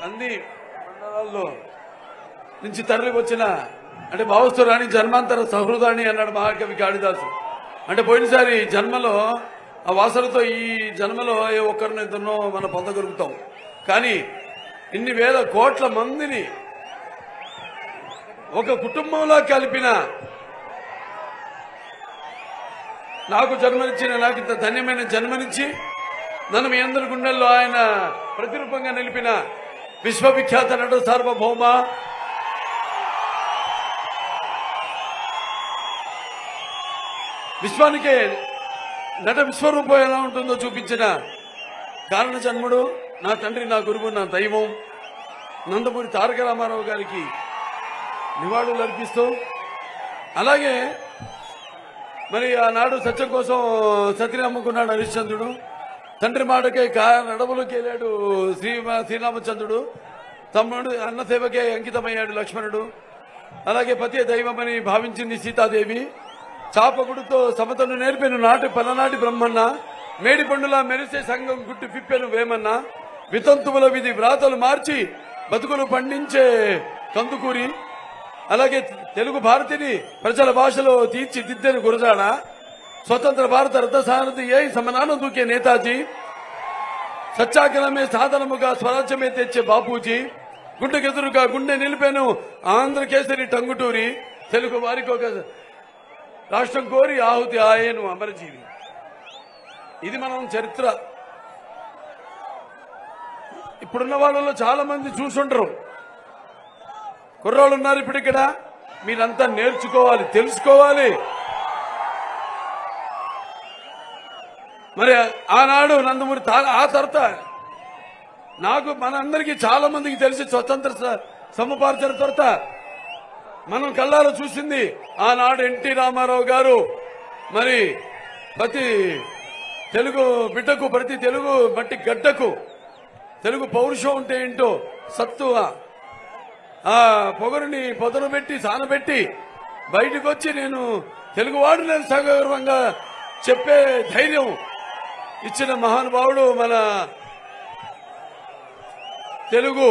అన్ని మండలాల్లో నుంచి తరలి వచ్చిన అంటే భావస్తురాణి జన్మాంతర సహృదాని అన్నాడు మహాకవి కాళిదాసు అంటే పోయినసారి జన్మలో ఆ వాసనతో ఈ జన్మలో ఏ ఒక్కరిని ఇద్దరినో మనం పొందగలుగుతాం కానీ ఇన్ని వేల కోట్ల మందిని ఒక కుటుంబంలో కలిపిన నాకు జన్మనిచ్చిన నాకు ఇంత ధన్యమైన జన్మనిచ్చి నన్ను మీ అందరి గుండెల్లో ఆయన ప్రతిరూపంగా నిలిపిన విశ్వవిఖ్యాత నట సార్వభౌమ విశ్వానికే నట విశ్వరూపం ఎలా ఉంటుందో చూపించిన కారణ జన్ముడు నా తండ్రి నా గురువు నా దైవం నందమూరి తారక రామారావు గారికి నివాళులు అర్పిస్తూ అలాగే మరి ఆనాడు సత్యం కోసం సతిని అమ్ముకున్నాడు హరిశ్చంద్రుడు తండ్రి మాటకే కా నడవులోకి వెళ్ళాడు శ్రీ శ్రీరామచంద్రుడు తమ్ముడు అన్న సేవకే అంకితమయ్యాడు లక్ష్మణుడు అలాగే పతి దైవమని భావించింది సీతాదేవి చాపకుడుతో సమతను నేర్పెను నాటి పలనాటి బ్రహ్మన్న మేడి పండులా మెరిసే సంఘం గుట్టు పిప్పెను వేమన్న వితంతువుల విధి వ్రాతలు మార్చి బతుకులు పండించే కందుకూరి అలాగే తెలుగు భారతిని ప్రజల భాషలో తీర్చిదిద్దని గురజాడ స్వతంత్ర భారత రథసారథి ఏ సమనానం దూకే నేతాజీ సత్యాగ్రహమే సాధనముగా స్వరాజ్యమే తెచ్చే బాపూజీ గుండెకెదురుగా గుండె నిలిపాను ఆంధ్రకేసరి టంగుటూరి తెలుగు వారికి ఒక రాష్ట్రం కోరి ఆహుతి ఆయను అమరజీవి ఇది మనం చరిత్ర ఇప్పుడున్న వాళ్ళలో చాలా మంది చూసుంటారు కుర్రాళ్ళు ఉన్నారు ఇప్పుడు ఇక్కడ మీరంతా నేర్చుకోవాలి తెలుసుకోవాలి మరి ఆనాడు నందమూరి తా- ఆ తర్వాత నాకు మనందరికీ చాలా మందికి తెలిసి స్వతంత్ర స- సముపార్జన తర్వాత మనం కళ్ళారా చూసింది ఆనాడు ఎన్టీ రామారావు గారు మరి ప్రతి తెలుగు బిడ్డకు ప్రతి తెలుగు బట్టి గడ్డకు తెలుగు పౌరుషం ఉంటే ఏంటో సత్తువ ఆ పొగరుని పొదలు పెట్టి సానబెట్టి బయటకు వచ్చి నేను తెలుగువాడు నేను సగర్వంగా చెప్పే ధైర్యం ఇచ్చిన మహానుభావుడు మన తెలుగు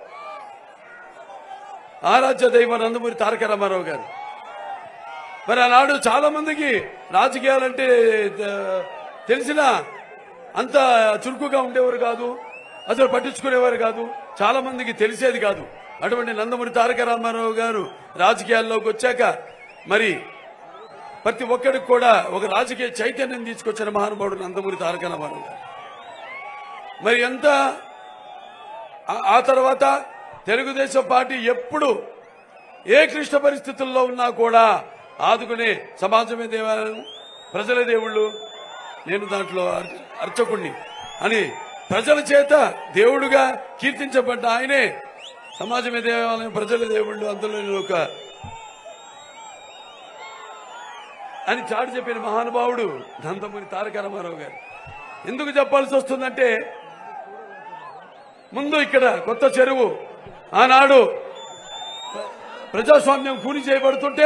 ఆరాధ్య దైవ నందమూరి తారక రామారావు గారు మరి ఆనాడు చాలా మందికి రాజకీయాలంటే ఆ, తెలిసిన అంత చురుకుగా ఉండేవారు కాదు అసలు పట్టించుకునేవారు కాదు చాలా మందికి తెలిసేది కాదు అటువంటి నందమూరి తారక రామారావు గారు రాజకీయాల్లోకి వచ్చాక మరి ప్రతి ఒక్కడికి కూడా ఒక రాజకీయ చైతన్యం తీసుకొచ్చిన మహానుభావుడు నందమూరి తారక రామారావు గారు మరి ఎంత ఆ- ఆ తర్వాత తెలుగుదేశం పార్టీ ఎప్పుడు ఏ క్లిష్ట పరిస్థితుల్లో ఉన్నా కూడా ఆదుకునే సమాజమే దేవాలయం ప్రజల దేవుళ్ళు నేను దాంట్లో అర్- అర్చకుణ్ణి అని ప్రజల చేత దేవుడుగా కీర్తించబడ్డ ఆయనే సమాజమే దేవాలయం ప్రజల దేవుళ్ళు అందులో నేను ఒక అని చాటు చెప్పిన మహానుభావుడు నందమూరి తారక రామారావు గారు ఎందుకు చెప్పాల్సి వస్తుందంటే ముందు ఇక్కడ కొత్త చెరువు ఆనాడు ప్రజాస్వామ్యం కూలి చేయబడుతుంటే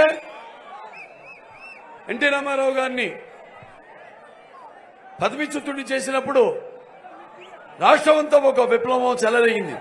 ఎన్టీ రామారావు గారిని పదవిచ్యుతుడిని చేసినప్పుడు రాష్ట్రమంతా ఒక విప్లవం చెలరేగింది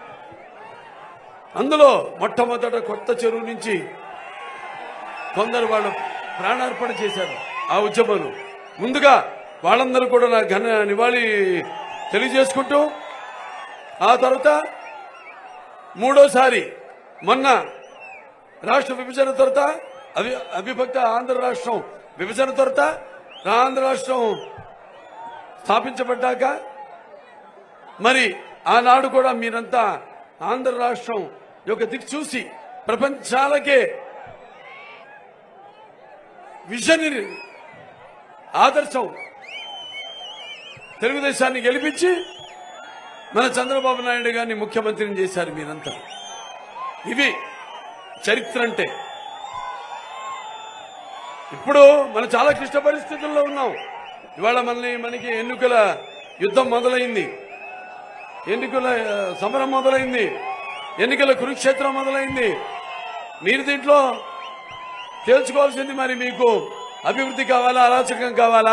అందులో మొట్టమొదట కొత్త చెరువు నుంచి కొందరు వాళ్ళు ప్రాణార్పణ చేశారు ఆ ఉద్యమంలో ముందుగా వాళ్ళందరూ కూడా నా ఘన నివాళి తెలియజేసుకుంటూ ఆ తర్వాత మూడోసారి మొన్న రాష్ట్ర విభజన తర్వాత అవి అవిభక్త ఆంధ్ర రాష్ట్రం విభజన తర్వాత ఆంధ్ర రాష్ట్రం స్థాపించబడ్డాక మరి ఆనాడు కూడా మీరంతా ఆంధ్ర రాష్ట్రం యొక్క దిక్కు చూసి ప్రపంచాలకే విజన్ ఆదర్శం తెలుగుదేశాన్ని గెలిపించి మన చంద్రబాబు నాయుడు గారిని ముఖ్యమంత్రిని చేశారు మీరంతా ఇవి చరిత్ర అంటే ఇప్పుడు మనం చాలా క్లిష్ట పరిస్థితుల్లో ఉన్నాం ఇవాళ మనల్ని మనకి ఎన్నికల యుద్ధం మొదలైంది ఎన్నికల ఆ, సమరం మొదలైంది ఎన్నికల కురుక్షేత్రం మొదలైంది మీరు దీంట్లో తేల్చుకోవాల్సింది మరి మీకు అభివృద్ధి కావాలా అరాచకం కావాలా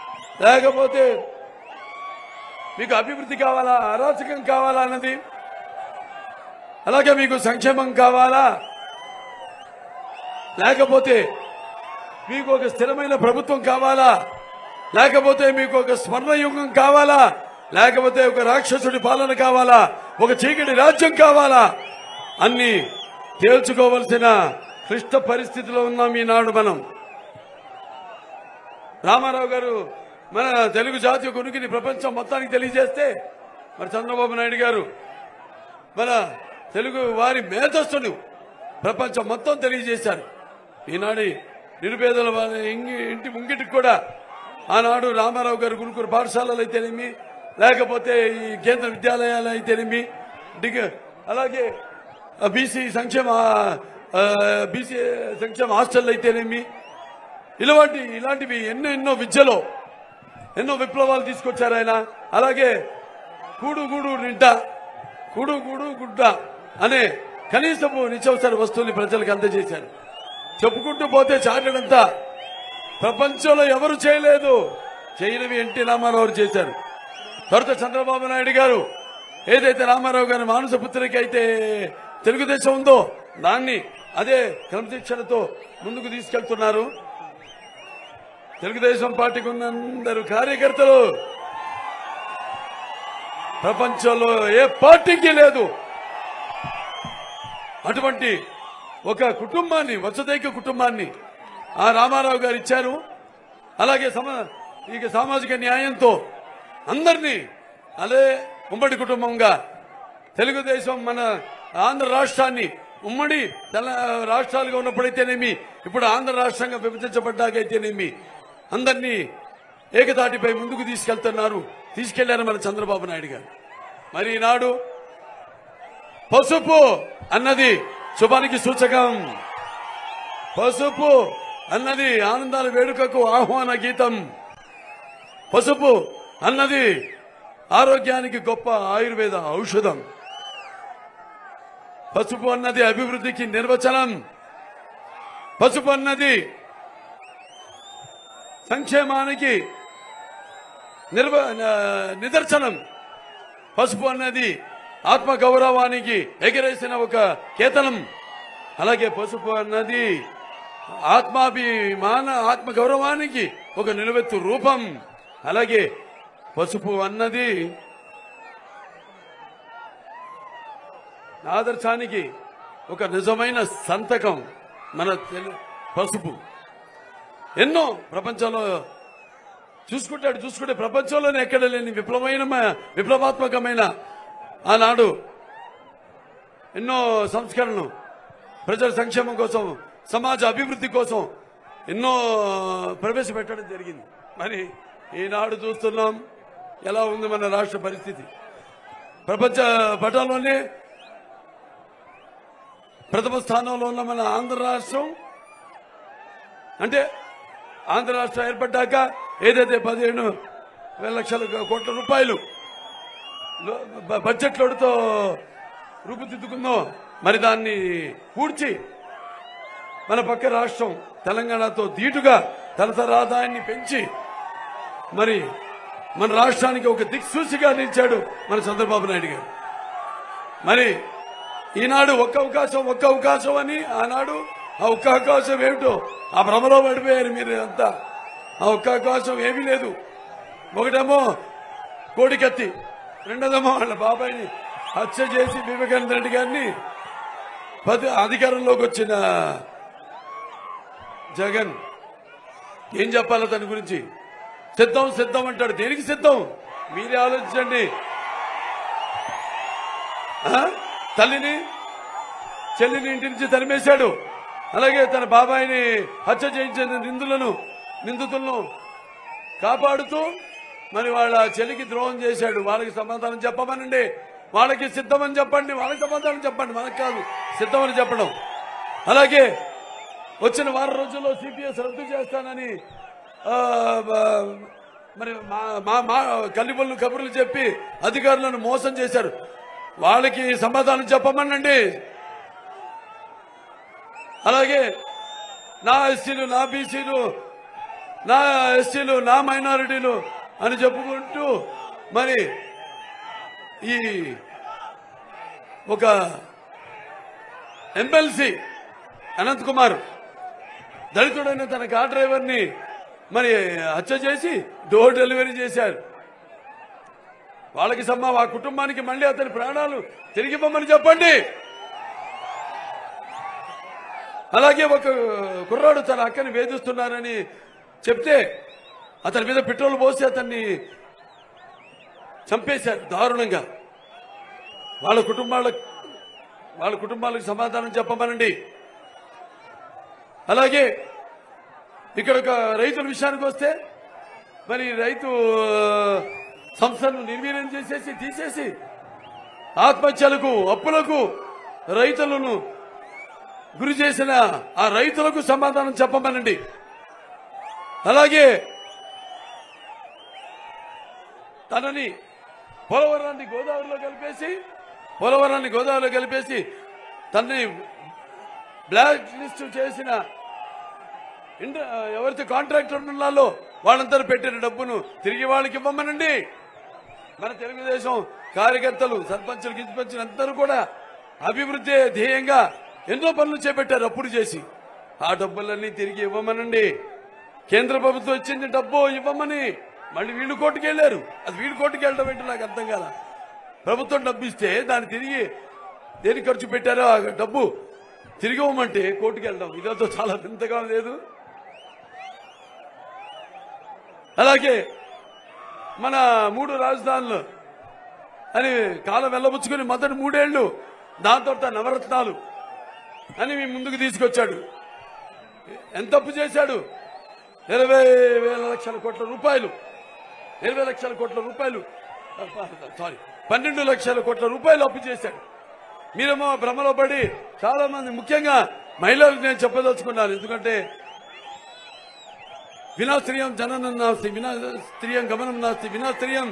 లేకపోతే మీకు అభివృద్ధి కావాలా అరాచకం కావాలా అన్నది అలాగే మీకు సంక్షేమం కావాలా లేకపోతే మీకు ఒక స్థిరమైన ప్రభుత్వం కావాలా లేకపోతే మీకు ఒక స్వర్ణయుగం కావాలా లేకపోతే ఒక రాక్షసుడి పాలన కావాలా ఒక చీకటి రాజ్యం కావాలా అన్ని తేల్చుకోవలసిన క్లిష్ట పరిస్థితిలో ఉన్నాం ఈనాడు మనం రామారావు గారు మన తెలుగు జాతీయ కొనుకిని ప్రపంచం మొత్తానికి తెలియజేస్తే మరి చంద్రబాబు నాయుడు గారు మన తెలుగు వారి మేధస్సును ప్రపంచం మొత్తం తెలియజేశారు ఈనాడు నిరుపేదల వారి ఇంగి- ఇంటి ముంగిటికి కూడా ఆనాడు రామారావు గారు గురుకుల పాఠశాలలు అయితేనేమి లేకపోతే ఈ కేంద్ర విద్యాలయాలు అయితేనేమి డిగ అలాగే బీసీ సంక్షేమ బీసీ సంక్షేమ హాస్టల్ అయితేనేమి ఇలాంటి ఇలాంటివి ఎన్నో ఎన్నో విద్యలో ఎన్నో విప్లవాలు తీసుకొచ్చారు ఆయన అలాగే కూడు గూడు నింట కూడు గూడు గుడ్డ అనే కనీసపు నిత్యావసర వస్తువుని ప్రజలకు అందజేశారు చెప్పుకుంటూ పోతే చాటడంతా ప్రపంచంలో ఎవరు చేయలేదు చేయనివి ఎన్టీ రామారావు గారు చేశారు తర్వాత చంద్రబాబు నాయుడు గారు ఏదైతే రామారావు గారి మానస పుత్రిక అయితే తెలుగుదేశం ఉందో దాన్ని అదే క్రమశిక్షణతో ముందుకు తీసుకెళ్తున్నారు తెలుగుదేశం పార్టీకి ఉన్న అందరు కార్యకర్తలు ప్రపంచంలో ఏ పార్టీకి లేదు అటువంటి ఒక కుటుంబాన్ని వసతైక కుటుంబాన్ని ఆ రామారావు గారు ఇచ్చారు అలాగే సమ ఇక సామాజిక న్యాయంతో అందరినీ అదే ఉమ్మడి కుటుంబంగా తెలుగుదేశం మన ఆంధ్ర రాష్ట్రాన్ని ఉమ్మడి తెల రాష్ట్రాలుగా ఉన్నప్పుడైతేనేమి ఇప్పుడు ఆంధ్ర రాష్ట్రంగా విభజించబడ్డాకైతేనేమి అందరినీ ఏకతాటిపై ముందుకు తీసుకెళ్తున్నారు తీసుకెళ్లారు మన చంద్రబాబు నాయుడు గారు మరి ఈనాడు పసుపు అన్నది శుభానికి సూచకం పసుపు అన్నది ఆనందాల వేడుకకు ఆహ్వాన గీతం పసుపు అన్నది ఆరోగ్యానికి గొప్ప ఆయుర్వేద ఔషధం పసుపు అన్నది అభివృద్ధికి నిర్వచనం పసుపు అన్నది సంక్షేమానికి నిర్వ నిదర్శనం పసుపు అన్నది ఆత్మ గౌరవానికి ఎగరేసిన ఒక కేతనం అలాగే పసుపు అన్నది ఆత్మాభిమాన ఆత్మ గౌరవానికి ఒక నిలువెత్తు రూపం అలాగే పసుపు అన్నది ఆదర్శానికి ఒక నిజమైన సంతకం మన తెలు- పసుపు ఎన్నో ప్రపంచంలో చూసుకుంటాడు చూసుకుంటే ప్రపంచంలోనే ఎక్కడ లేని విప్లవమైన విప్లవాత్మకమైన ఆనాడు ఎన్నో సంస్కరణలు ప్రజల సంక్షేమం కోసం సమాజ అభివృద్ధి కోసం ఎన్నో ప్రవేశపెట్టడం జరిగింది మరి ఈనాడు చూస్తున్నాం ఎలా ఉంది మన రాష్ట్ర పరిస్థితి ప్రపంచ పటంలోనే ప్రథమ స్థానంలో ఉన్న మన ఆంధ్ర రాష్ట్రం అంటే ఆంధ్ర రాష్ట్రం ఏర్పడ్డాక ఏదైతే పదిహేను వేల లక్షల కోట్ల రూపాయలు లో- బ- బడ్జెట్ లోటుతో రూపుదిద్దుకుందో మరి దాన్ని పూడ్చి మన పక్క రాష్ట్రం తెలంగాణతో ధీటుగా తలసరి ఆదాయాన్ని పెంచి మరి మన రాష్ట్రానికి ఒక దిక్సూచిగా నిలిచాడు మన చంద్రబాబు నాయుడు గారు మరి ఈనాడు ఒక్క అవకాశం ఒక్క అవకాశం అని ఆనాడు ఆ ఒక్క అవకాశం ఏమిటో ఆ భ్రమలో పడిపోయారు మీరు అంతా ఆ ఒక్క అవకాశం ఏమీ లేదు ఒకటేమో కోడికత్తి రెండోదేమో వాళ్ళ బాబాయిని హత్య చేసి వివేకానంద రెడ్డి గారిని పది అధికారంలోకి వచ్చిన జగన్ ఏం చెప్పాలి దాని గురించి సిద్ధం సిద్ధం అంటాడు దేనికి సిద్ధం మీరే ఆలోచించండి ఆ? తల్లిని చెల్లిని ఇంటి నుంచి తరిమేశాడు అలాగే తన బాబాయిని హత్య చేయించిన నిందులను నిందితులను కాపాడుతూ మరి వాళ్ళ చెల్లికి ద్రోహం చేశాడు వాళ్ళకి సమాధానం చెప్పమనండి వాళ్ళకి సిద్ధమని చెప్పండి వాళ్ళకి సమాధానం చెప్పండి మనకు కాదు సిద్ధమని చెప్పడం అలాగే వచ్చిన వారం రోజుల్లో సిపిఎస్ రద్దు చేస్తానని ఆ, ఆ, మరి మా మా మా కల్లిపల్లు కబుర్లు చెప్పి అధికారులను మోసం చేశారు వాళ్ళకి సమాధానం చెప్పమనండి అలాగే నా ఎస్సీలు నా బీసీలు నా ఎస్సీలు నా మైనారిటీలు అని చెప్పుకుంటూ మరి ఈ ఒక ఎమ్మెల్సీ అనంత్ కుమార్ దళితుడైన తన కార్ డ్రైవర్ ని మరి హత్య చేసి డోర్ డెలివరీ చేశారు వాళ్ళకి సమ్మ ఆ కుటుంబానికి మళ్ళీ అతని ప్రాణాలు తిరిగి ఇవ్వమని చెప్పండి అలాగే ఒక కుర్రాడు తన అక్కని వేధిస్తున్నారని చెప్తే అతని మీద పెట్రోల్ పోసి అతన్ని చంపేశారు దారుణంగా వాళ్ళ కుటుంబాల వాళ్ళ కుటుంబాలకు సమాధానం చెప్పమనండి అలాగే ఇక్కడ ఒక రైతుల విషయానికి వస్తే మరి రైతు ఆ, సంస్థను నిర్వీర్యం చేసేసి తీసేసి ఆత్మహత్యలకు అప్పులకు రైతులను గురి చేసిన ఆ రైతులకు సమాధానం చెప్పమనండి అలాగే తనని పోలవరాన్ని గోదావరిలో కలిపేసి పోలవరాన్ని గోదావరిలో కలిపేసి తనని బ్లాక్ లిస్ట్ చేసిన ఇండ- ఎవరైతే కాంట్రాక్టర్ ఉన్నారో వాళ్ళందరూ పెట్టిన డబ్బును తిరిగి వాళ్ళకి ఇవ్వమనండి మన తెలుగుదేశం కార్యకర్తలు సర్పంచులు గిరిపంచులు అందరూ కూడా అభివృద్ధి ధ్యేయంగా ఎన్నో పనులు చేపట్టారు అప్పుడు చేసి ఆ డబ్బులన్నీ తిరిగి ఇవ్వమనండి కేంద్ర ప్రభుత్వం ఇచ్చింది డబ్బు ఇవ్వమని మళ్ళీ వీళ్ళు కోర్టుకు వెళ్ళారు అది వీళ్ళు కోర్టుకు వెళ్ళడం ఏంటో నాకు అర్థం కాల ప్రభుత్వం డబ్బు ఇస్తే దాన్ని తిరిగి దేనికి ఖర్చు పెట్టారో ఆ డబ్బు తిరిగి ఇవ్వమంటే కోర్టుకు వెళ్ళడం ఇదంతా చాలా వింతగా లేదు అలాగే మన మూడు రాజధానులు అని కాలం వెళ్ళబుచ్చుకుని మొదటి మూడేళ్లు దాని తర్వాత నవరత్నాలు అని మీ ముందుకు తీసుకొచ్చాడు ఎంత అప్పు చేశాడు ఇరవై వేల లక్షల కోట్ల రూపాయలు ఇరవై లక్షల కోట్ల రూపాయలు సారీ పన్నెండు లక్షల కోట్ల రూపాయలు అప్పు చేశాడు మీరేమో భ్రమలో పడి చాలా మంది ముఖ్యంగా మహిళలకు నేను చెప్పదలుచుకున్నాను ఎందుకంటే వినా స్త్రియం జననం నాస్తి వినా స్త్రియం గమనం నాస్తి వినా స్త్రియం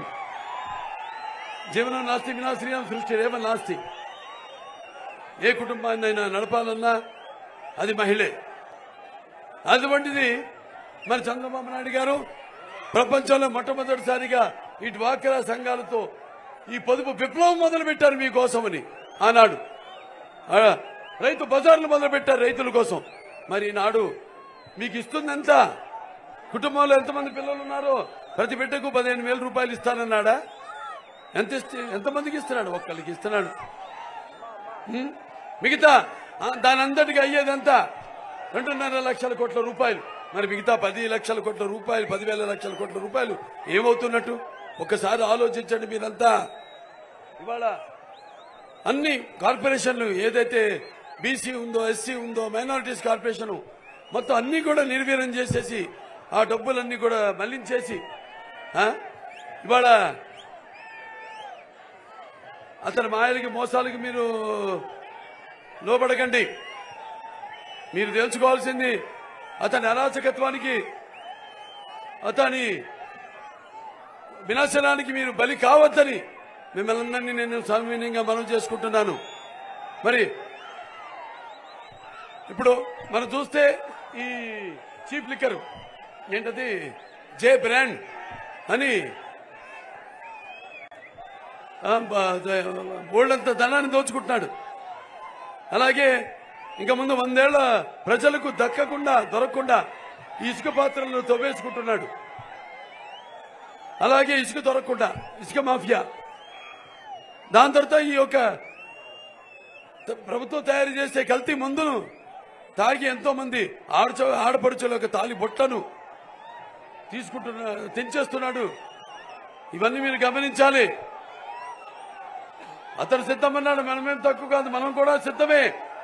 జీవనం నాస్తి వినా స్త్రియం సృష్టి రేవ నాస్తి ఏ కుటుంబాన్ని అయినా నడపాలన్నా అది మహిళే అటువంటిది మరి చంద్రబాబు నాయుడు గారు ప్రపంచంలో మొట్టమొదటిసారిగా ఈ డ్వాక్రా సంఘాలతో ఈ పొదుపు విప్లవం మొదలు పెట్టారు మీకోసమని ఆనాడు ఆ, రైతు బజార్లు మొదలు పెట్టారు రైతుల కోసం మరి ఈనాడు మీకు ఇస్తుంది ఎంత కుటుంబంలో ఎంతమంది పిల్లలు ఉన్నారో ప్రతి బిడ్డకు పదిహేను వేల రూపాయలు ఇస్తానన్నాడా ఎంత ఇస్తే ఎంతమందికి ఇస్తున్నాడు ఒక్కరికి ఇస్తున్నాడు ఉం? మిగతా ఆ, దాని అంతటికి అయ్యేదంతా రెండున్నర లక్షల కోట్ల రూపాయలు మరి మిగతా పది లక్షల కోట్ల రూపాయలు పదివేల లక్షల కోట్ల రూపాయలు ఏమవుతున్నట్టు ఒకసారి ఆలోచించండి మీరంతా ఇవాళ అన్ని కార్పొరేషన్లు ఏదైతే బీసీ ఉందో ఎస్సీ ఉందో మైనారిటీస్ కార్పొరేషన్ మొత్తం అన్ని కూడా నిర్వీర్యం చేసేసి ఆ డబ్బులన్నీ కూడా మళ్లించేసి ఆ? ఇవాళ అతని మాయలకి మోసాలకి మీరు లోబడకండి మీరు తెలుసుకోవాల్సింది అతని అరాచకత్వానికి అతని వినాశనానికి మీరు బలి కావద్దని మిమ్మల్ని అందరినీ నేను సౌమ్యంగా మనం చేసుకుంటున్నాను మరి ఇప్పుడు మనం చూస్తే ఈ చీప్ లిక్కర్ ఏంటది జే బ్రాండ్ అని ఆ, బ- ద- బోల్డంత ధనాన్ని దోచుకుంటున్నాడు అలాగే ఇంకా ముందు వందేళ్ల ప్రజలకు దక్కకుండా దొరకకుండా ఈ ఇసుక పాత్రలను తవ్వేసుకుంటున్నాడు అలాగే ఇసుక దొరకకుండా ఇసుక మాఫియా దాని తర్వాత ఈ యొక్క త- ప్రభుత్వం తయారు చేసే కల్తీ మందును తాగి ఎంతో మంది ఆడచ ఆడపడుచుల యొక్క తాలి బొట్టను తీసుకుంటున్నా తెంచేస్తున్నాడు ఇవన్నీ మీరు గమనించాలి అతను సిద్ధమన్నాడు మనమేం తక్కువ కాదు మనం కూడా సిద్ధమే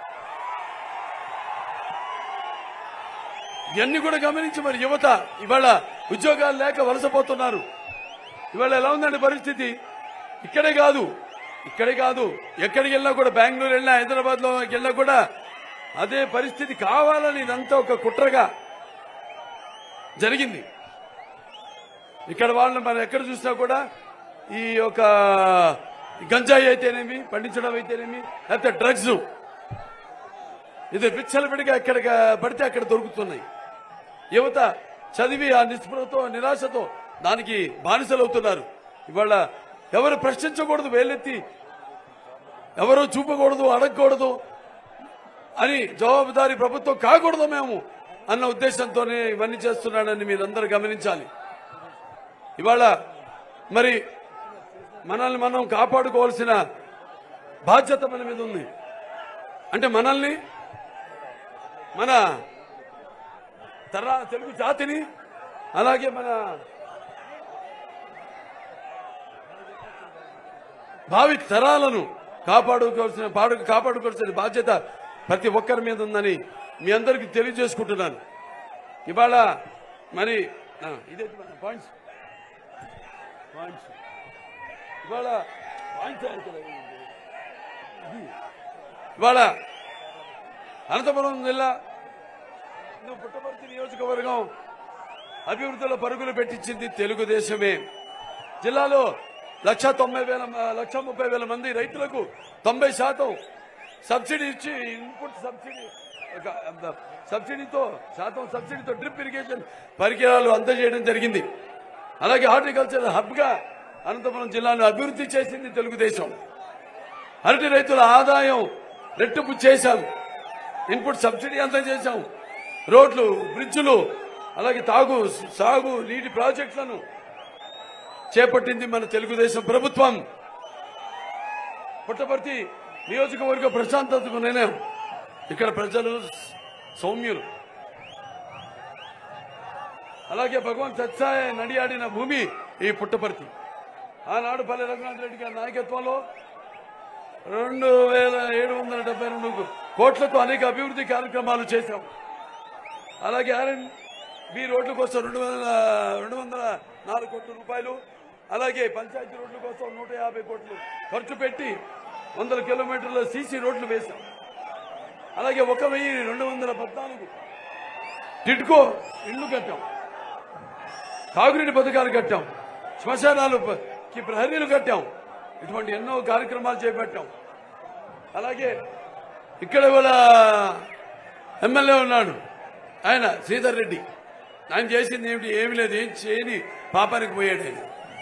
ఇవన్నీ కూడా గమనించి మరి యువత ఇవాళ ఉద్యోగాలు లేక వలసపోతున్నారు ఇవాళ ఎలా ఉందండి పరిస్థితి ఇక్కడే కాదు ఇక్కడే కాదు ఎక్కడికి వెళ్ళినా కూడా బెంగళూరు వెళ్ళినా హైదరాబాద్ లో వెళ్ళినా కూడా అదే పరిస్థితి కావాలని ఇదంతా ఒక కుట్రగా జరిగింది ఇక్కడ వాళ్ళని మనం ఎక్కడ చూసినా కూడా ఈ యొక్క గంజాయి అయితేనేమి పండించడం అయితేనేమి లేకపోతే డ్రగ్స్ ఇది విచ్చలవిడిగా ఎక్కడ పడితే అక్కడ దొరుకుతున్నాయి యువత చదివి ఆ నిస్పృహతో నిరాశతో దానికి బానిసలవుతున్నారు ఇవాళ ఎవరు ప్రశ్నించకూడదు వేలెత్తి ఎవరు చూపకూడదు అడగకూడదు అని జవాబుదారీ ప్రభుత్వం కాకూడదు మేము అన్న ఉద్దేశంతోనే ఇవన్నీ చేస్తున్నాడని మీరందరూ గమనించాలి ఇవాళ మరి మనల్ని మనం కాపాడుకోవాల్సిన బాధ్యత మన మీద ఉంది అంటే మనల్ని మన తర తెలుగు జాతిని అలాగే మన భావి తరాలను కాపాడుకోవాల్సిన పాడు కాపాడుకోవాల్సిన బాధ్యత ప్రతి ఒక్కరి మీద ఉందని మీ అందరికీ తెలియజేసుకుంటున్నాను ఇవాళ మరి ఆ, ఇదే పాయింట్స్ పాయింట్స్ ఇవాళ పాయింట్స్ ఆయన కదా ఇది. ఇవాళ అనంతపురం జిల్లా నువ్వు పుట్టపర్తి నియోజకవర్గం అభివృద్ధిలో పరుగులు పెట్టించింది తెలుగుదేశమే జిల్లాలో లక్ష తొంభై వేల లక్ష ముప్పై వేల మంది రైతులకు తొంభై శాతం సబ్సిడీ ఇచ్చి ఇన్పుట్ సబ్సిడీ ఒక- సబ్సిడీతో శాతం సబ్సిడీతో డ్రిప్ ఇరిగేషన్ పరికరాలు అందజేయడం జరిగింది అలాగే హార్టికల్చర్ హబ్ గా అనంతపురం జిల్లాను అభివృద్ధి చేసింది తెలుగుదేశం అరటి రైతుల ఆదాయం రెట్టింపు చేశాం ఇన్పుట్ సబ్సిడీ అంతా చేశాం రోడ్లు బ్రిడ్జులు అలాగే తాగు సాగు నీటి ప్రాజెక్టులను చేపట్టింది మన తెలుగుదేశం ప్రభుత్వం పుట్టపర్తి నియోజకవర్గ ప్రశాంతతకు నిర్ణయం ఇక్కడ ప్రజలు సౌమ్యులు అలాగే భగవాన్ సత్సాయ నడియాడిన భూమి ఈ పుట్టపర్తి ఆనాడు పల్లె రఘునాథ్ రెడ్డి గారి నాయకత్వంలో రెండు వేల ఏడు వందల డెబ్బై రెండు కోట్లతో అనేక అభివృద్ధి కార్యక్రమాలు చేశాం అలాగే ఆర్ఎన్ బి రోడ్ల కోసం రెండు వందల రెండు వందల నాలుగు కోట్ల రూపాయలు అలాగే పంచాయతీ రోడ్ల కోసం నూట యాభై కోట్లు ఖర్చు పెట్టి వందల కిలోమీటర్ల సీసీ రోడ్లు వేశాం అలాగే ఒక వెయ్యి రెండు వందల పద్నాలుగు టిడ్కో ఇళ్లు కట్టాం తాగునీటి పథకాలు కట్టాం శ్మశానాలుకి ప్రహరీలు కట్టాం ఇటువంటి ఎన్నో కార్యక్రమాలు చేపట్టాం అలాగే ఇక్కడ కూడా ఎమ్మెల్యే ఉన్నాడు ఆయన శ్రీధర్ రెడ్డి ఆయన చేసింది ఏమిటి ఏమి లేదు ఏం చేయని పాపానికి పోయాడు ఆయన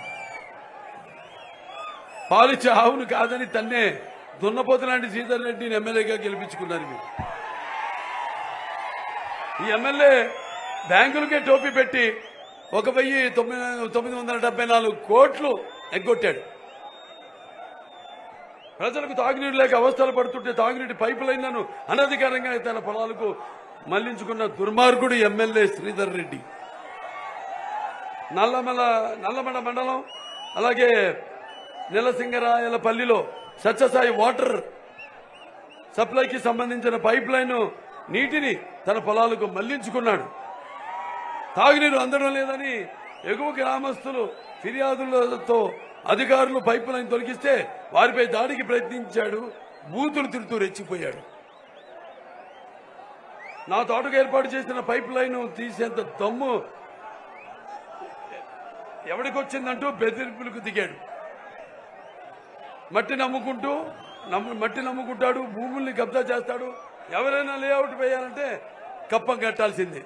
పాలిచ్చే ఆవును కాదని తన్నే దున్నపోతు లాంటి శ్రీధర్ రెడ్డిని ఎమ్మెల్యేగా గెలిపించుకున్నారు మీరు ఈ ఎమ్మెల్యే బ్యాంకులకే టోపీ పెట్టి ఒక వెయ్యి తొమ్మిది తొమ్మిది వందల డెబ్బై నాలుగు కోట్లు ఎగ్గొట్టాడు ప్రజలకు తాగునీరు లేక అవస్థలు పడుతుంటే తాగునీటి పైపు లైన్లను అనధికారంగా తన పొలాలకు మళ్లించుకున్న దుర్మార్గుడు ఎమ్మెల్యే శ్రీధర్ రెడ్డి నల్లమల నల్లమల మండలం అలాగే నిలసింగరాయలపల్లిలో సత్యసాయి వాటర్ సప్లైకి సంబంధించిన పైప్ లైన్ నీటిని తన పొలాలకు మళ్లించుకున్నాడు తాగునీరు అందడం లేదని ఎగువ గ్రామస్తులు ఫిర్యాదులతో అధికారులు పైప్ లైన్ తొలగిస్తే వారిపై దాడికి ప్రయత్నించాడు బూతులు తిడుతూ రెచ్చిపోయాడు నా తోటకు ఏర్పాటు చేసిన పైప్ లైన్ తీసేంత దమ్ము ఎవడికొచ్చిందంటూ బెదిరింపులకు దిగాడు మట్టి నమ్ముకుంటూ నమ్ము మట్టి నమ్ముకుంటాడు భూముల్ని కబ్జా చేస్తాడు ఎవరైనా లేఅవుట్ వేయాలంటే కప్పం కట్టాల్సిందే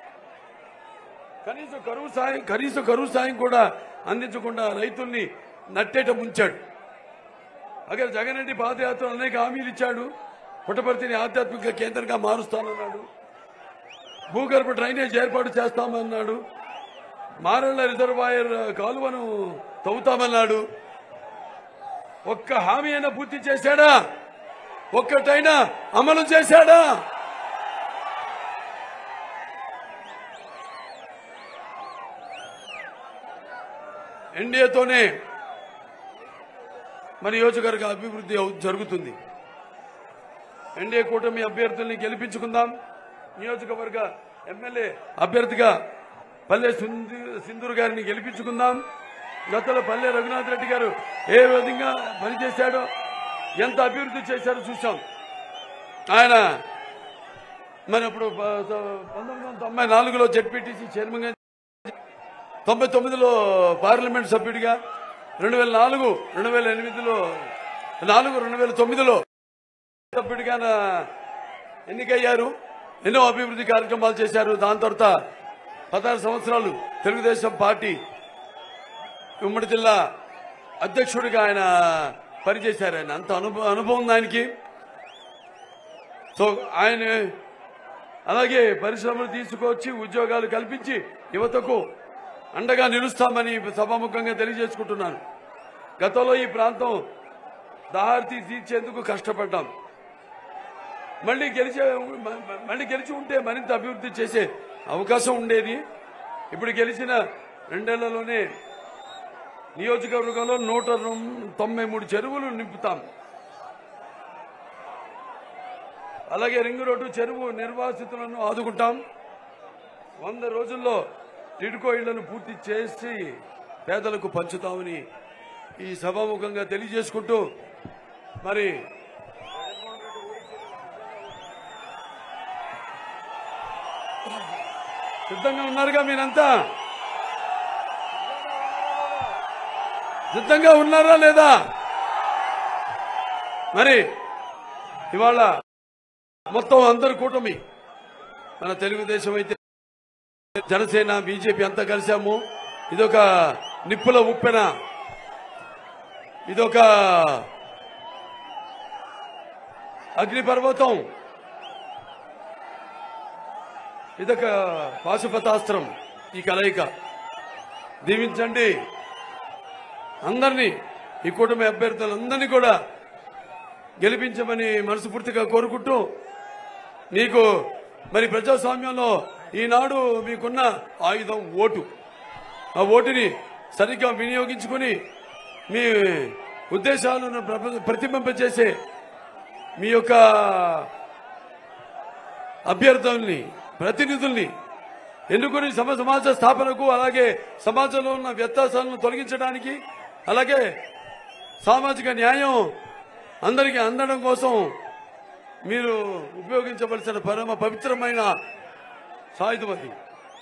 కనీసం కరువు సాయం కనీసం కరువు సాయం కూడా అందించకుండా రైతుల్ని నట్టేట ముంచాడు అక్కడ జగన్ రెడ్డి పాదయాత్ర అనేక హామీలు ఇచ్చాడు పుట్టపర్తిని ఆధ్యాత్మిక కేంద్రంగా మారుస్తానన్నాడు భూగర్భ డ్రైనేజ్ ఏర్పాటు చేస్తామన్నాడు మారళ్ళ రిజర్వాయర్ కాలువను తవ్వుతామన్నాడు ఒక్క హామీ అయినా పూర్తి చేశాడా ఒక్కటైనా అమలు చేశాడా ఎన్డీఏతోనే మన నియోజకవర్గ అభివృద్ధి అవు- జరుగుతుంది ఎన్డీఏ కూటమి అభ్యర్థుల్ని గెలిపించుకుందాం నియోజకవర్గ ఎమ్మెల్యే అభ్యర్థిగా పల్లె సింధు- సింధూరు గారిని గెలిపించుకుందాం గతంలో పల్లె రఘునాథ్ రెడ్డి గారు ఏ విధంగా పనిచేశాడో ఎంత అభివృద్ధి చేశారో చూసాం ఆయన మరి అప్పుడు ప- పంతొమ్మిది వందల తొంభై నాలుగులో జెడ్పీటీసీ చైర్మన్ గా తొంభై తొమ్మిదిలో పార్లమెంట్ సభ్యుడిగా రెండు వేల నాలుగు రెండు వేల ఎనిమిదిలో నాలుగు రెండు వేల తొమ్మిదిలో సభ్యుడిగా నా- ఎన్నికయ్యారు ఎన్నో అభివృద్ధి కార్యక్రమాలు చేశారు దాని తర్వాత పదహారు సంవత్సరాలు తెలుగుదేశం పార్టీ ఉమ్మడి జిల్లా అధ్యక్షుడిగా ఆయన పనిచేశారు ఆయన అంత అనుభవం అనుభవం ఉంది ఆయనకి సో ఆయన అలాగే పరిశ్రమలు తీసుకొచ్చి ఉద్యోగాలు కల్పించి యువతకు అండగా నిలుస్తామని సభాముఖంగా తెలియజేసుకుంటున్నాను గతంలో ఈ ప్రాంతం దాహార్తి తీర్చేందుకు కష్టపడ్డాం మళ్ళీ గెలిచే మ- మ- మళ్ళీ గెలిచి ఉంటే మరింత అభివృద్ధి చేసే అవకాశం ఉండేది ఇప్పుడు గెలిచిన రెండేళ్లలోనే నియోజకవర్గంలో నూట రొం- తొంభై మూడు చెరువులు నింపుతాం అలాగే రింగ్ రోడ్డు చెరువు నిర్వాసితులను ఆదుకుంటాం వంద రోజుల్లో టిడ్కో ఇళ్లను పూర్తి చేసి పేదలకు పంచుతామని ఈ సభాముఖంగా తెలియజేసుకుంటూ మరి సిద్ధంగా ఉన్నారుగా మీరంతా సిద్ధంగా ఉన్నారా లేదా మరి ఇవాళ మొత్తం అందరు కూటమి మన తెలుగుదేశం అయితే జనసేన బీజేపీ అంతా కలిసాము ఇదొక నిప్పుల ఉప్పెన ఇదొక అగ్నిపర్వతం ఇదొక పాశుపతాస్త్రం ఈ కలయిక దీవించండి అందరినీ ఈ కూటమి అభ్యర్థులందరినీ కూడా గెలిపించమని మనస్ఫూర్తిగా కోరుకుంటూ నీకు మరి ప్రజాస్వామ్యంలో ఈనాడు మీకున్న ఆయుధం ఓటు ఆ ఓటుని సరిగ్గా వినియోగించుకుని మీ ఉద్దేశాలను ప్ర- ప్రతిబింబచేసే మీ యొక్క అభ్యర్థుల్ని ప్రతినిధుల్ని ఎన్నుకొని సమ సమాజ స్థాపనకు అలాగే సమాజంలో ఉన్న వ్యత్యాసాలను తొలగించడానికి అలాగే సామాజిక న్యాయం అందరికీ అందడం కోసం మీరు ఉపయోగించవలసిన పరమ పవిత్రమైన సాయుధం అది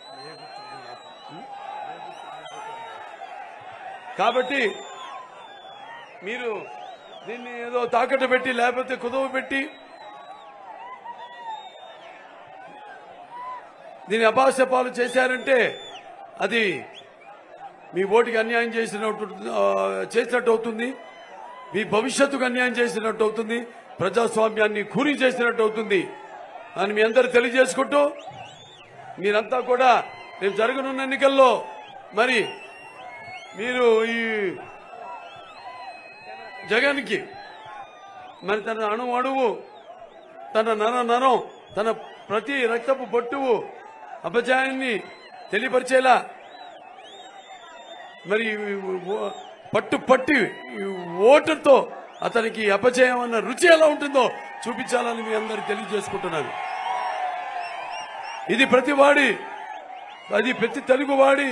కాబట్టి మీరు దీన్ని ఏదో తాకట్టు పెట్టి లేకపోతే కుదవ పెట్టి దీన్ని అపాస్యపాలు చేశారంటే అది మీ ఓటుకి అన్యాయం చేసినట్టు ఆ, చేసినట్టు అవుతుంది మీ భవిష్యత్తుకు అన్యాయం చేసినట్టు అవుతుంది ప్రజాస్వామ్యాన్ని కూని చేసినట్టు అవుతుంది అని మీ అందరు తెలియజేసుకుంటూ మీరంతా కూడా రేపు జరగనున్న ఎన్నికల్లో మరి మీరు ఈ జగన్కి మరి తన అణు అణువు తన నర నరం తన ప్రతి రక్తపు బొట్టువు అపజయాన్ని తెలియపరిచేలా మరి ఈ ఓ- పట్టు పట్టి ఈ ఓటుతో అతనికి అపజయం అన్న రుచి ఎలా ఉంటుందో చూపించాలని మీ అందరు తెలియజేసుకుంటున్నాను ఇది ప్రతి వాడి అది ప్రతి తెలుగు వాడి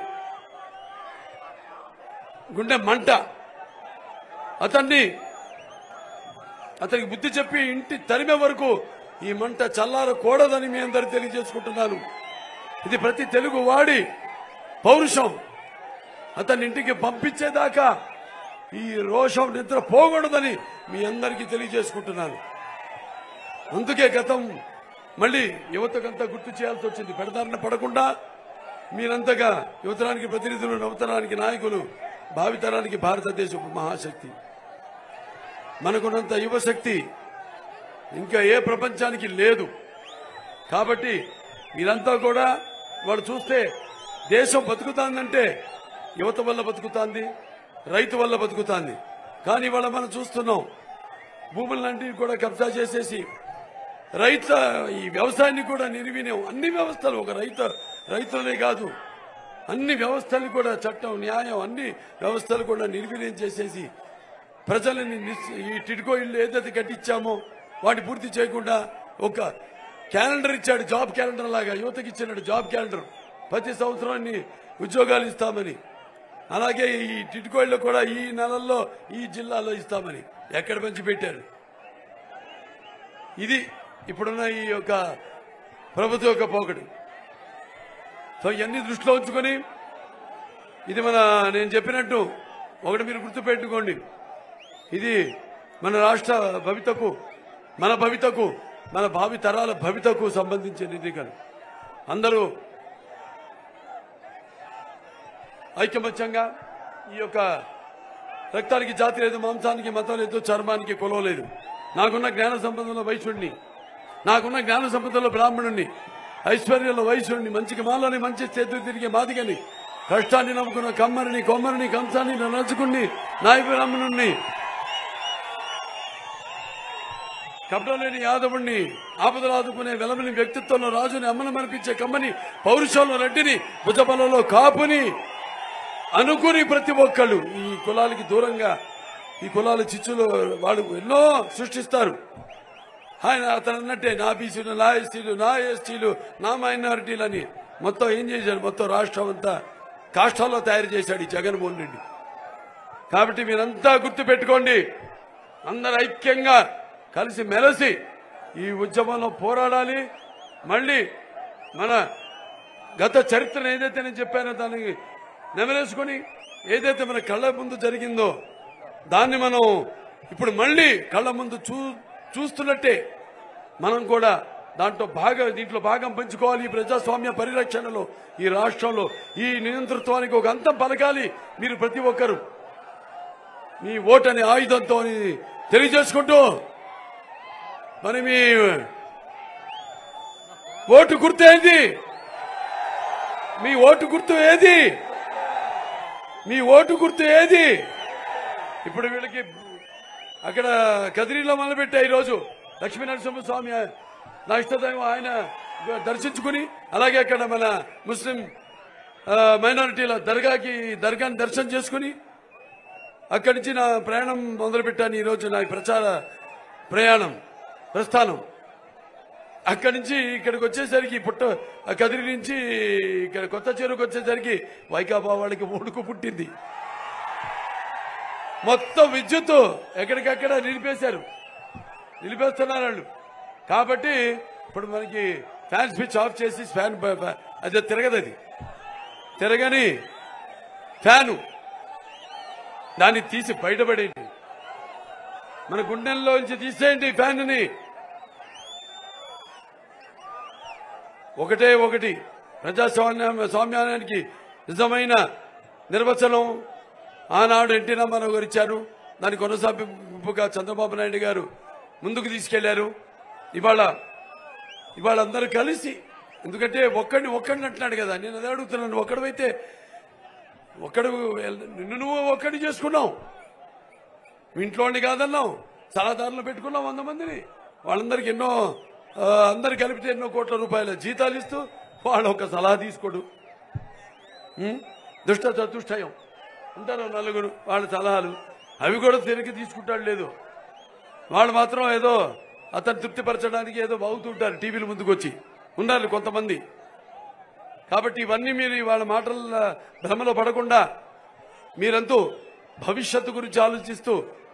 గుండె మంట అతన్ని అతనికి బుద్ధి చెప్పి ఇంటి తరిమే వరకు ఈ మంట చల్లారకూడదని మీ అందరు తెలియజేసుకుంటున్నాను ఇది ప్రతి తెలుగు వాడి పౌరుషం అతన్ని ఇంటికి పంపించేదాకా ఈ రోషం నిద్ర పోకూడదని మీ అందరికీ తెలియజేసుకుంటున్నాను అందుకే గతం మళ్ళీ యువతకంతా గుర్తు చేయాల్సి వచ్చింది పెడదారిన పడకుండా మీరంతగా యువతరానికి ప్రతినిధులు నవతరానికి నాయకులు భావితరానికి భారతదేశపు మహాశక్తి మనకున్నంత యువశక్తి ఇంకా ఏ ప్రపంచానికి లేదు కాబట్టి మీరంతా కూడా వాడు చూస్తే దేశం బతుకుతాందంటే యువత వల్ల బతుకుతాంది రైతు వల్ల బతుకుతాంది కానీ ఇవాళ మనం చూస్తున్నాం భూములన్నింటినీ కూడా కబ్జా చేసేసి రైత ఈ వ్యవసాయాన్ని కూడా నిర్వీణ్యం అన్ని వ్యవస్థలు ఒక రైతు రైతులే కాదు అన్ని వ్యవస్థలు కూడా చట్టం న్యాయం అన్ని వ్యవస్థలు కూడా నిర్వీర్యం చేసేసి ప్రజలని నిస్- ఈ టిడ్కో ఇల్లు ఏదైతే కట్టించామో వాటి పూర్తి చేయకుండా ఒక క్యాలెండర్ ఇచ్చాడు జాబ్ క్యాలెండర్ లాగా యువతకి ఇచ్చినాడు జాబ్ క్యాలెండర్ ప్రతి సంవత్సరాన్ని ఉద్యోగాలు ఇస్తామని అలాగే ఈ టిడ్కో ఇళ్ళు కూడా ఈ నెలల్లో ఈ జిల్లాలో ఇస్తామని ఎక్కడ పంచి పెట్టారు ఇది ఇప్పుడున్న ఈ యొక్క ప్రభుత్వ యొక్క పోకడు సో ఇవన్నీ దృష్టిలో ఉంచుకొని ఇది మన నేను చెప్పినట్టు ఒకటి మీరు గుర్తుపెట్టుకోండి ఇది మన రాష్ట్ర భవితకు మన భవితకు మన భావి తరాల భవితకు సంబంధించిన ఎన్నికలు అందరూ ఐకమత్యంగా ఈ యొక్క రక్తానికి జాతి లేదు మాంసానికి మతం లేదు చర్మానికి కులం లేదు నాకున్న జ్ఞాన సంబంధంలో వైశ్యుడిని నాకున్న జ్ఞాన సంపదలో బ్రాహ్మణుణ్ణి ఐశ్వర్యంలో వైశ్యుడిని మంచికి మాలని మంచి చేతులు తిరిగే మాదిగని కష్టాన్ని నమ్ముకున్న కమ్మరిని కొమ్మరిని కంసాన్ని నలుచుకుని నాయ బ్రాహ్మణుణ్ణి కపటలేని యాదవుణ్ణి ఆపదలు ఆదుకునే వెలమని వ్యక్తిత్వంలో రాజుని అమ్మను మనిపించే కమ్మని పౌరుషంలో రెడ్డిని భుజబలంలో కాపుని అనుకుని ప్రతి ఒక్కళ్ళు ఈ కులాలకి దూరంగా ఈ కులాల చిచ్చులో వాళ్ళు ఎన్నో సృష్టిస్తారు ఆయన అతను అన్నట్టే నా బీసీలు నా ఎస్సీలు నా ఎస్టీలు నా మైనారిటీలు అని మొత్తం ఏం చేశాడు మొత్తం రాష్ట్రం అంతా కాష్టాల్లో తయారు చేశాడు ఈ జగన్మోహన్ రెడ్డి కాబట్టి మీరంతా గుర్తు పెట్టుకోండి అందరు ఐక్యంగా కలిసి మెలసి ఈ ఉద్యమంలో పోరాడాలి మళ్ళీ మన గత చరిత్రను ఏదైతే నేను చెప్పానో దానికి నెమరేసుకొని ఏదైతే మన కళ్ళ ముందు జరిగిందో దాన్ని మనం ఇప్పుడు మళ్ళీ కళ్ళ ముందు చూ చూస్తున్నట్టే మనం కూడా దాంట్లో భాగం దీంట్లో భాగం పంచుకోవాలి ఈ ప్రజాస్వామ్య పరిరక్షణలో ఈ రాష్ట్రంలో ఈ నియంతృత్వానికి ఒక అంతం పలకాలి మీరు ప్రతి ఒక్కరు మీ ఓటని ఆయుధంతో అని తెలియజేసుకుంటూ మరి మీ ఓటు గుర్తు ఏంది మీ ఓటు గుర్తు ఏది మీ ఓటు గుర్తు ఏది ఇప్పుడు వీళ్ళకి అక్కడ కదిరిలో మొదలుపెట్టా ఈరోజు లక్ష్మీ నరసింహస్వామి నా ఇష్టదైవం ఆయన దర్శించుకుని అలాగే అక్కడ మన ముస్లిం ఆ, మైనారిటీల దర్గాకి దర్గాని దర్శనం చేసుకుని అక్కడి నుంచి నా ప్రయాణం మొదలుపెట్టాను ఈరోజు నా ఈ ప్రచార ప్రయాణం ప్రస్థానం అక్కడి నుంచి ఇక్కడికి వచ్చేసరికి పుట్ట ఆ కదిరి నుంచి ఇక్కడ కొత్త చెరువుకి వచ్చేసరికి వైకాపా వాళ్ళకి ఉడుకు పుట్టింది మొత్తం విద్యుత్ ఎక్కడికక్కడ నిలిపేశారు నిలిపేస్తున్నారు వాళ్ళు కాబట్టి ఇప్పుడు మనకి ఫ్యాన్ స్విచ్ ఆఫ్ చేసి ఫ్యాన్ బ- బ- అది తిరగదు అది తిరగని ఫ్యాను దాన్ని తీసి బయటపడేయండి మన గుండెల్లోంచి తీసేయండి ఫ్యాన్ని ఒకటే ఒకటి ప్రజాస్వామ్య స్వామ్యానికి నిజమైన నిర్వచనం ఆనాడు ఎన్టీ రామారావు గారు ఇచ్చారు దాని కొనసాగింపుగా చంద్రబాబు నాయుడు గారు ముందుకు తీసుకెళ్లారు ఇవాళ ఇవాళ అందరూ కలిసి ఎందుకంటే ఒక్కడిని ఒక్కడిని అంటున్నాడు కదా నేను అదే అడుగుతున్నాను ఒక్కడవైతే ఒక్కడు నిన్ను నువ్వు ఒక్కడి చేసుకున్నావు మీ ఇంట్లోని కాదన్నావు సలహాదారులు పెట్టుకున్నావు వంద మందిని వాళ్ళందరికీ ఎన్నో ఆ, అందరు కలిపితే ఎన్నో కోట్ల రూపాయల జీతాలు ఇస్తూ వాళ్ళు ఒక సలహా తీసుకోడు ఉం? దుష్ట చతుష్టయం ఉంటారు నలుగురు వాళ్ళ సలహాలు అవి కూడా తిరిగి తీసుకుంటాడు లేదు వాళ్ళు మాత్రం ఏదో అతను తృప్తిపరచడానికి ఏదో బాగుతుంటారు టీవీల ముందుకు వచ్చి ఉన్నారు కొంతమంది కాబట్టి ఇవన్నీ మీరు వాళ్ళ మాటల భ్రమలో పడకుండా మీరంతూ భవిష్యత్తు గురించి ఆలోచిస్తూ